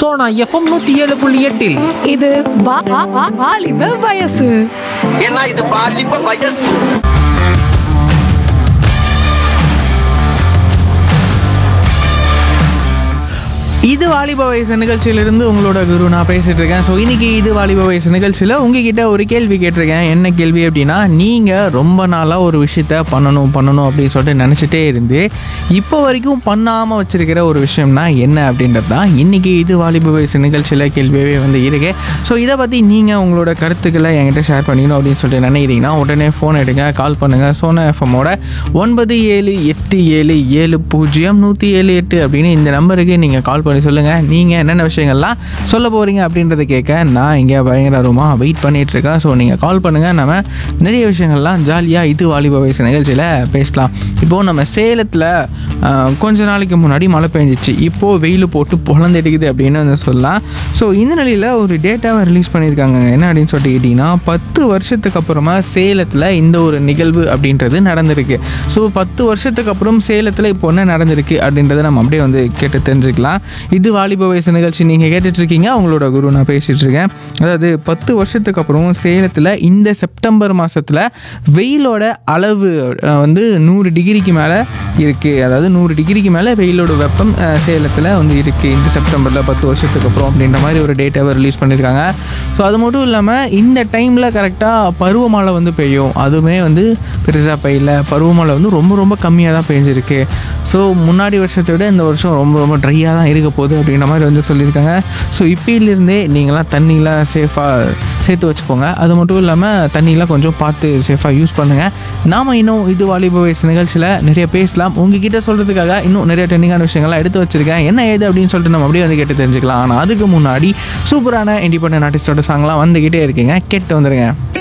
Sona FM நூத்தி ஏழு புள்ளி எட்டில் இது வா- வா- வா- வாலிப வயசு ஏன்னா இது பாலிப்ப வயசு இது வாலிப வயசு நிகழ்ச்சியிலிருந்து உங்களோட குரு நான் பேசிட்டு இருக்கேன் ஸோ இன்னைக்கு இது வாலிப வயசு நிகழ்ச்சியில் உங்ககிட்ட ஒரு கேள்வி கேட்டிருக்கேன் என்ன கேள்வி அப்படின்னா நீங்கள் ரொம்ப நாளாக ஒரு விஷயத்த பண்ணணும் பண்ணணும் அப்படின்னு சொல்லிட்டு நினச்சிட்டே இருந்து இப்போ வரைக்கும் பண்ணாமல் வச்சிருக்கிற ஒரு விஷயம்னா என்ன அப்படின்றது தான் இன்னைக்கு இது வாலிப வயசு நிகழ்ச்சியில் கேள்வியாகவே வந்து இருக்கு ஸோ இதை பற்றி நீங்கள் உங்களோட கருத்துக்களை என்கிட்ட ஷேர் பண்ணிக்கணும் அப்படின்னு சொல்லிட்டு நினைக்கிறீங்கன்னா உடனே ஃபோன் எடுங்க கால் பண்ணுங்கள் சோனா எஃப்எம்மோட ஒன்பது ஏழு எட்டு ஏழு ஏழு பூஜ்ஜியம் நூற்றி ஏழு எட்டு அப்படின்னு இந்த நம்பருக்கு நீங்கள் கால் பண்ணி சொல்லுங்கள் நீங்கள் என்னென்ன விஷயங்கள்லாம் சொல்ல போகிறீங்க அப்படின்றத கேட்க நான் இங்கே பயங்கரமாக வெயிட் பண்ணிட்டு இருக்கேன் ஸோ நீங்கள் கால் பண்ணுங்கள் நம்ம நிறைய விஷயங்கள்லாம் ஜாலியாக இது வாலிப வயசு நிகழ்ச்சியில் பேசலாம் இப்போது நம்ம சேலத்தில் கொஞ்ச நாளைக்கு முன்னாடி மழை பெஞ்சிச்சு இப்போது வெயில் போட்டு பொழந்தெடுக்குது அப்படின்னு வந்து சொல்லலாம் ஸோ இந்த நிலையில் ஒரு டேட்டாவை ரிலீஸ் பண்ணியிருக்காங்க என்ன அப்படின்னு சொல்லிட்டு கேட்டிங்கன்னா பத்து வருஷத்துக்கு அப்புறமா சேலத்தில் இந்த ஒரு நிகழ்வு அப்படின்றது நடந்திருக்கு ஸோ பத்து வருஷத்துக்கு அப்புறம் சேலத்தில் இப்போ என்ன நடந்திருக்கு அப்படின்றத நம்ம அப்படியே வந்து கேட்டு தெரிஞ்சுக்கலாம் இது வாலிப வயசு நிகழ்ச்சி நீங்கள் கேட்டுட்டு இருக்கீங்க அவங்களோட குரு நான் பேசிட்டு இருக்கேன் அதாவது பத்து வருஷத்துக்கு அப்புறம் சேலத்தில் இந்த செப்டம்பர் மாதத்தில் வெயிலோட அளவு அஹ், வந்து நூறு டிகிரிக்கு மேலே இருக்குது அதாவது நூறு டிகிரிக்கு மேலே வெயிலோட வெப்பம் அஹ், சேலத்தில் வந்து இருக்குது இந்த செப்டம்பரில் பத்து வருஷத்துக்கு அப்புறம் அப்படின்ற மாதிரி ஒரு டேட்டாவை ரிலீஸ் பண்ணியிருக்காங்க ஸோ அது மட்டும் இல்லாமல் இந்த டைமில் கரெக்டாக பருவமழை வந்து பெய்யும் அதுவுமே வந்து பெருசாக பெய்யல பருவமழை வந்து ரொம்ப ரொம்ப கம்மியாக தான் பெஞ்சிருக்கு ஸோ முன்னாடி வருஷத்தை விட இந்த வருஷம் ரொம்ப ரொம்ப ட்ரையாக தான் இருக்க போகுது அப்படின்ற மாதிரி வந்து சொல்லியிருக்காங்க ஸோ இப்போலேருந்தே நீங்களாம் தண்ணிலாம் சேஃபாக சேர்த்து வச்சுக்கோங்க அது மட்டும் இல்லாமல் தண்ணிலாம் கொஞ்சம் பார்த்து சேஃபாக யூஸ் பண்ணுங்கள் நாம் இன்னும் இது வாலிப வயசு நிகழ்ச்சியில் நிறைய பேசலாம் உங்ககிட்ட சொல்கிறதுக்காக இன்னும் நிறைய ட்ரெண்டிங்கான விஷயங்கள்லாம் எடுத்து வச்சிருக்கேன் என்ன ஏது அப்படின்னு சொல்லிட்டு நம்ம அப்படியே வந்து கேட்டு தெரிஞ்சுக்கலாம் ஆனால் அதுக்கு முன்னாடி சூப்பரான இண்டிபெண்டன்ட் ஆர்டிஸ்டோட சாங்லாம் வந்துக்கிட்டே இருக்கீங்க கேட்டு வந்துடுங்க